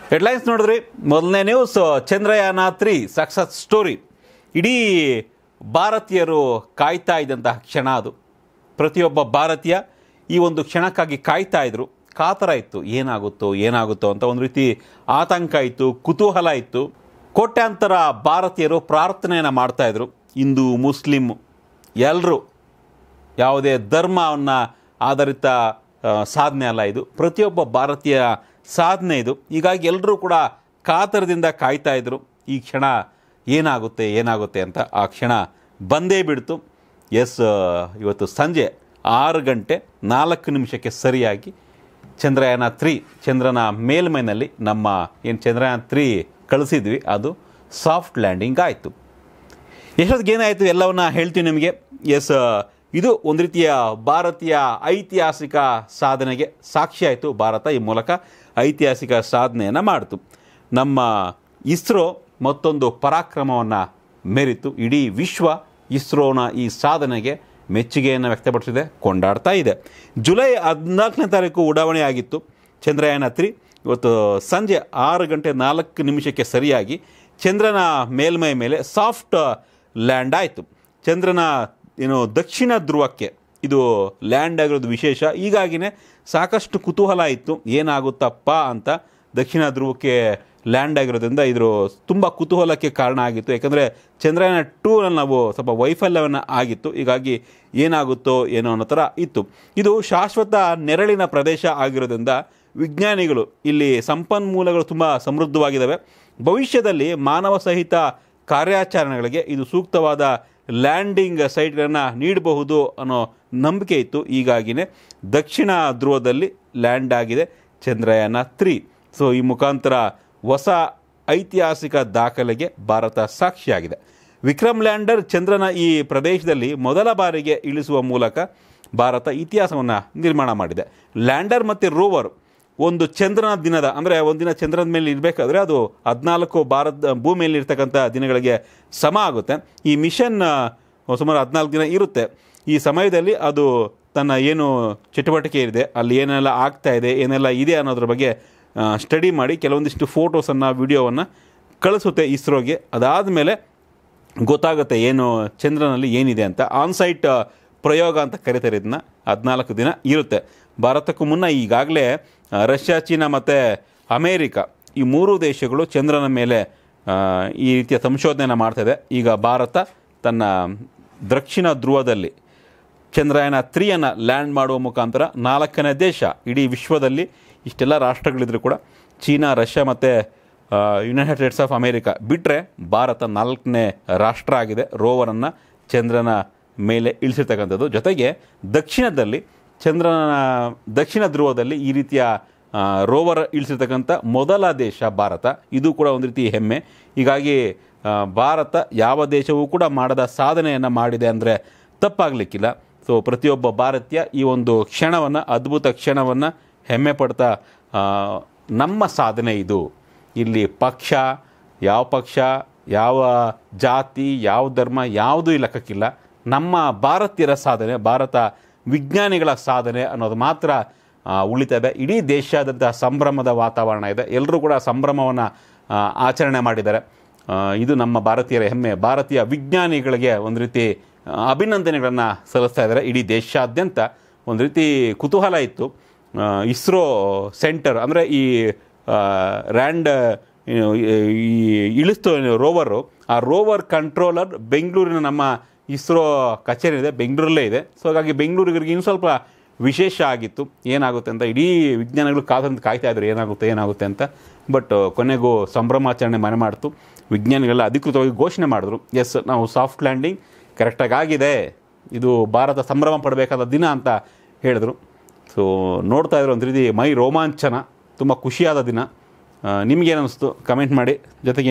headlines ನೋಡಿದ್ರಿ ಮೊದಲನೇ news Chandrayaan three success story ಇಡೀ ಭಾರತೀಯರು ಕಾಯ್ತಾ ಇದ್ದಂತಹ ಕ್ಷಣ ಅದು ಪ್ರತಿಯೊಬ್ಬ ಭಾರತೀಯ ಈ ಒಂದು ಕ್ಷಣಕ್ಕಾಗಿ ಕಾಯ್ತಾ ಇದ್ರು ಕಾತರ ಇತ್ತು ಏನಾಗುತ್ತೋ ಏನಾಗುತ್ತೋ ಅಂತ ಒಂದು ರೀತಿ ಆತಂಕ ಇತ್ತು ಕುತೂಹಲ ಇತ್ತು ಕೋಟ್ಯಾಂತರ ಭಾರತೀಯರು ಪ್ರಾರ್ಥನೆಯನ್ನು ಮಾಡ್ತಾ ಇದ್ರು ಹಿಂದೂ ಮುಸ್ಲಿಂ ಎಲ್ಲರೂ ಯಾವುದೇ ಧರ್ಮವನ್ನು ಆಧಾರಿತ ಆ, ಸಾಧನೆ ಅಲ್ಲ ಇದು ಪ್ರತಿಯೊಬ್ಬ ಭಾರತೀಯ ಸಾಧನೆ ಇದು ಹೀಗಾಗಿ ಎಲ್ಲರೂ ಕೂಡ ಕಾತರದಿಂದ ಕಾಯ್ತಾ ಇದ್ರು ಈ ಕ್ಷಣ ಏನಾಗುತ್ತೆ ಏನಾಗುತ್ತೆ ಅಂತ ಆ ಕ್ಷಣ ಬಂದೇ ಬಿಡ್ತು ಎಸ್ ಇವತ್ತು ಸಂಜೆ ಆರು ಗಂಟೆ ನಾಲ್ಕು ನಿಮಿಷಕ್ಕೆ ಸರಿಯಾಗಿ ಚಂದ್ರಯಾನ ತ್ರೀ ಚಂದ್ರನ ಮೇಲ್ಮೈನಲ್ಲಿ ನಮ್ಮ ಏನು ಚಂದ್ರಯಾನ ತ್ರೀ ಕಳಿಸಿದ್ವಿ ಅದು ಸಾಫ್ಟ್ ಲ್ಯಾಂಡಿಂಗ್ ಆಯಿತು ಎಷ್ಟೊತ್ತಿಗೆ ಏನಾಯಿತು ಎಲ್ಲವನ್ನ ಹೇಳ್ತೀವಿ ನಿಮಗೆ ಎಸ್ ಇದು ಒಂದು ರೀತಿಯ ಭಾರತೀಯ ಐತಿಹಾಸಿಕ ಸಾಧನೆಗೆ ಸಾಕ್ಷಿಯಾಯಿತು ಭಾರತ ಈ ಮೂಲಕ ಐತಿಹಾಸಿಕ ಸಾಧನೆಯನ್ನು ಮಾಡಿತು ನಮ್ಮ ಇಸ್ರೋ ಮತ್ತೊಂದು ಪರಾಕ್ರಮವನ್ನು ಮೆರಿತು ಇಡೀ ವಿಶ್ವ ಇಸ್ರೋನ ಈ ಸಾಧನೆಗೆ ಮೆಚ್ಚುಗೆಯನ್ನು ವ್ಯಕ್ತಪಡಿಸಿದೆ ಕೊಂಡಾಡ್ತಾ ಇದೆ ಜುಲೈ ಹದಿನಾಲ್ಕನೇ ತಾರೀಕು ಉಡಾವಣೆ ಆಗಿತ್ತು ಚಂದ್ರಯಾನ ತ್ರೀ ಇವತ್ತು ಸಂಜೆ ಆರು ಗಂಟೆ ನಾಲ್ಕು ನಿಮಿಷಕ್ಕೆ ಸರಿಯಾಗಿ ಚಂದ್ರನ ಮೇಲ್ಮೈ ಮೇಲೆ ಸಾಫ್ಟ್ ಲ್ಯಾಂಡ್ ಆಯಿತು ಚಂದ್ರನ ಏನು ದಕ್ಷಿಣ ಧ್ರುವಕ್ಕೆ ಇದು ಲ್ಯಾಂಡ್ ಆಗಿರೋದು ವಿಶೇಷ ಹೀಗಾಗಿನೇ ಸಾಕಷ್ಟು ಕುತೂಹಲ ಇತ್ತು ಏನಾಗುತ್ತಪ್ಪ ಅಂತ ದಕ್ಷಿಣ ಧ್ರುವಕ್ಕೆ ಲ್ಯಾಂಡ್ ಆಗಿರೋದ್ರಿಂದ ಇದು ತುಂಬ ಕುತೂಹಲಕ್ಕೆ ಕಾರಣ ಆಗಿತ್ತು ಯಾಕಂದರೆ ಚಂದ್ರಯಾನ ಟೂನಲ್ಲಿ ನಾವು ಸ್ವಲ್ಪ ವೈಫಲ್ಯವನ್ನು ಆಗಿತ್ತು ಹೀಗಾಗಿ ಏನಾಗುತ್ತೋ ಏನೋ ಅನ್ನೋ ಥರ ಇತ್ತು ಇದು ಶಾಶ್ವತ ನೆರಳಿನ ಪ್ರದೇಶ ಆಗಿರೋದ್ರಿಂದ ವಿಜ್ಞಾನಿಗಳು ಇಲ್ಲಿ ಸಂಪನ್ಮೂಲಗಳು ತುಂಬ ಸಮೃದ್ಧವಾಗಿದ್ದಾವೆ ಭವಿಷ್ಯದಲ್ಲಿ ಮಾನವ ಸಹಿತ ಕಾರ್ಯಾಚರಣೆಗಳಿಗೆ ಇದು ಸೂಕ್ತವಾದ ಲ್ಯಾಂಡಿಂಗ್ ಸೈಟ್ಗಳನ್ನು ನೀಡಬಹುದು ಅನ್ನೋ ನಂಬಿಕೆ ಇತ್ತು ಹೀಗಾಗಿನೇ ದಕ್ಷಿಣ ಧ್ರುವದಲ್ಲಿ ಲ್ಯಾಂಡ್ ಆಗಿದೆ ಚಂದ್ರಯಾನ ತ್ರೀ ಸೊ ಈ ಮುಖಾಂತರ ಹೊಸ ಐತಿಹಾಸಿಕ ದಾಖಲೆಗೆ ಭಾರತ ಸಾಕ್ಷಿಯಾಗಿದೆ ವಿಕ್ರಮ್ ಲ್ಯಾಂಡರ್ ಚಂದ್ರನ ಈ ಪ್ರದೇಶದಲ್ಲಿ ಮೊದಲ ಬಾರಿಗೆ ಇಳಿಸುವ ಮೂಲಕ ಭಾರತ ಇತಿಹಾಸವನ್ನು ನಿರ್ಮಾಣ ಮಾಡಿದೆ ಲ್ಯಾಂಡರ್ ಮತ್ತು ರೋವರ್ ಒಂದು ಚಂದ್ರನ ದಿನದ ಅಂದರೆ ಒಂದಿನ ಚಂದ್ರನ ಮೇಲೆ ಇರಬೇಕಾದ್ರೆ ಅದು ಹದಿನಾಲ್ಕು ಭಾರತ ಭೂಮಿಯಲ್ಲಿ ಇರ್ತಕ್ಕಂಥ ದಿನಗಳಿಗೆ ಸಮ ಆಗುತ್ತೆ ಈ ಮಿಷನ್ ಆ, ಸುಮಾರು ಹದಿನಾಲ್ಕು ದಿನ ಇರುತ್ತೆ ಈ ಸಮಯದಲ್ಲಿ ಅದು ತನ್ನ ಏನು ಚಟುವಟಿಕೆ ಇದೆ ಅಲ್ಲಿ ಏನೆಲ್ಲ ಆಗ್ತಾ ಇದೆ ಏನೆಲ್ಲ ಇದೆ ಅನ್ನೋದ್ರ ಬಗ್ಗೆ ಸ್ಟಡಿ ಮಾಡಿ ಕೆಲವೊಂದಿಷ್ಟು ಫೋಟೋಸನ್ನು ವಿಡಿಯೋವನ್ನು ಕಳಿಸುತ್ತೆ ಇಸ್ರೋಗೆ ಅದಾದಮೇಲೆ ಗೊತ್ತಾಗುತ್ತೆ ಏನು ಚಂದ್ರನಲ್ಲಿ ಏನಿದೆ ಅಂತ ಆನ್ಸೈಟ್ ಪ್ರಯೋಗ ಅಂತ ಕರೀತಾರೆ ಇದನ್ನ ಹದಿನಾಲ್ಕು ದಿನ ಇರುತ್ತೆ ಭಾರತಕ್ಕೂ ಮುನ್ನ ಈಗಾಗಲೇ ಆ, ರಷ್ಯಾ ಚೀನಾ ಮತ್ತು ಅಮೇರಿಕ ಈ ಮೂರು ದೇಶಗಳು ಚಂದ್ರನ ಮೇಲೆ ಆ, ಈ ರೀತಿಯ ಸಂಶೋಧನೆಯನ್ನು ಮಾಡ್ತಾಯಿದೆ ಈಗ ಭಾರತ ತನ್ನ ದಕ್ಷಿಣ ಧ್ರುವದಲ್ಲಿ ಚಂದ್ರಯಾನ ತ್ರೀಯನ್ನು ಲ್ಯಾಂಡ್ ಮಾಡುವ ಮುಖಾಂತರ ನಾಲ್ಕನೇ ದೇಶ ಇಡೀ ವಿಶ್ವದಲ್ಲಿ ಇಷ್ಟೆಲ್ಲ ರಾಷ್ಟ್ರಗಳಿದ್ರು ಕೂಡ ಚೀನಾ ರಷ್ಯಾ ಮತ್ತು ಯುನೈಟೆಡ್ ಸ್ಟೇಟ್ಸ್ ಆಫ್ ಅಮೇರಿಕಾ ಬಿಟ್ಟರೆ ಭಾರತ ನಾಲ್ಕನೇ ರಾಷ್ಟ್ರ ಆಗಿದೆ ರೋವರನ್ನು ಚಂದ್ರನ ಮೇಲೆ ಇಳಿಸಿರ್ತಕ್ಕಂಥದ್ದು ಜೊತೆಗೆ ದಕ್ಷಿಣದಲ್ಲಿ ಚಂದ್ರನ ದಕ್ಷಿಣ ಧ್ರುವದಲ್ಲಿ ಈ ರೀತಿಯ ಆ, ರೋವರ್ ಇಳಿಸಿರ್ತಕ್ಕಂಥ ಮೊದಲ ದೇಶ ಭಾರತ ಇದು ಕೂಡ ಒಂದು ರೀತಿ ಹೆಮ್ಮೆ ಹೀಗಾಗಿ ಆ, ಭಾರತ ಯಾವ ದೇಶವೂ ಕೂಡ ಮಾಡದ ಸಾಧನೆಯನ್ನು ಮಾಡಿದೆ ಅಂದರೆ ತಪ್ಪಾಗಲಿಕ್ಕಿಲ್ಲ ಸೊ ಪ್ರತಿಯೊಬ್ಬ ಭಾರತೀಯ ಈ ಒಂದು ಕ್ಷಣವನ್ನು ಅದ್ಭುತ ಕ್ಷಣವನ್ನು ಹೆಮ್ಮೆ ಪಡ್ತಾ ಆ, ನಮ್ಮ ಸಾಧನೆ ಇದು ಇಲ್ಲಿ ಪಕ್ಷ ಯಾವ ಪಕ್ಷ ಯಾವ ಜಾತಿ ಯಾವ ಧರ್ಮ ಯಾವುದೂ ಲೆಕ್ಕಕ್ಕಿಲ್ಲ ನಮ್ಮ ಭಾರತೀಯರ ಸಾಧನೆ ಭಾರತ ವಿಜ್ಞಾನಿಗಳ ಸಾಧನೆ ಅನ್ನೋದು ಮಾತ್ರ ಆ, ಉಳಿತದೆ ಇಡೀ ದೇಶಾದ್ಯಂತ ಸಂಭ್ರಮದ ವಾತಾವರಣ ಇದೆ ಎಲ್ಲರೂ ಕೂಡ ಸಂಭ್ರಮವನ್ನು ಆಚರಣೆ ಮಾಡಿದ್ದಾರೆ ಆ, ಇದು ನಮ್ಮ ಭಾರತೀಯರ ಹೆಮ್ಮೆ ಭಾರತೀಯ ವಿಜ್ಞಾನಿಗಳಿಗೆ ಒಂದು ರೀತಿ ಆ, ಅಭಿನಂದನೆಗಳನ್ನು ಸಲ್ಲಿಸ್ತಾ ಇದ್ದಾರೆ ಇಡೀ ದೇಶಾದ್ಯಂತ ಒಂದು ರೀತಿ ಕುತೂಹಲ ಇತ್ತು ಆ, ಇಸ್ರೋ ಸೆಂಟರ್ ಅಂದರೆ ಈ ಆ, ರ್ಯಾಂಡ್ ಏನು, ಈ ಇಳಿಸ್ತು ರೋವರು ಆ ರೋವರ್ ಕಂಟ್ರೋಲರ್ ಬೆಂಗಳೂರಿನ ನಮ್ಮ ಇಸ್ರೋ ಕಚೇರಿ ಇದೆ ಬೆಂಗಳೂರಲ್ಲೇ ಇದೆ ಸೊ ಹಾಗಾಗಿ ಬೆಂಗಳೂರಿಗೆ ಇನ್ನು ಸ್ವಲ್ಪ ವಿಶೇಷ ಆಗಿತ್ತು ಏನಾಗುತ್ತೆ ಅಂತ ಇಡೀ ವಿಜ್ಞಾನಿಗಳು ಕಾದಂತ ಕಾಯ್ತಾ ಇದ್ರು ಏನಾಗುತ್ತೆ ಏನಾಗುತ್ತೆ ಅಂತ ಬಟ್ ಕೊನೆಗೂ ಸಂಭ್ರಮಾಚರಣೆ ಮನೆ ಮಾಡ್ತು ವಿಜ್ಞಾನಿಗಳೆಲ್ಲ ಅಧಿಕೃತವಾಗಿ ಘೋಷಣೆ ಮಾಡಿದ್ರು ಎಸ್ ನಾವು ಸಾಫ್ಟ್ ಲ್ಯಾಂಡಿಂಗ್ ಕರೆಕ್ಟಾಗಿ ಆಗಿದೆ ಇದು ಭಾರತ ಸಂಭ್ರಮ ಪಡಬೇಕಾದ ದಿನ ಅಂತ ಹೇಳಿದ್ರು ಸೊ ನೋಡ್ತಾ ಇದ್ರು ಒಂದು ರೀತಿ ಮೈ ರೋಮಾಂಚನ ತುಂಬ ಖುಷಿಯಾದ ದಿನ ನಿಮಗೇನು ಅನಿಸ್ತು ಕಮೆಂಟ್ ಮಾಡಿ ಜೊತೆಗೆ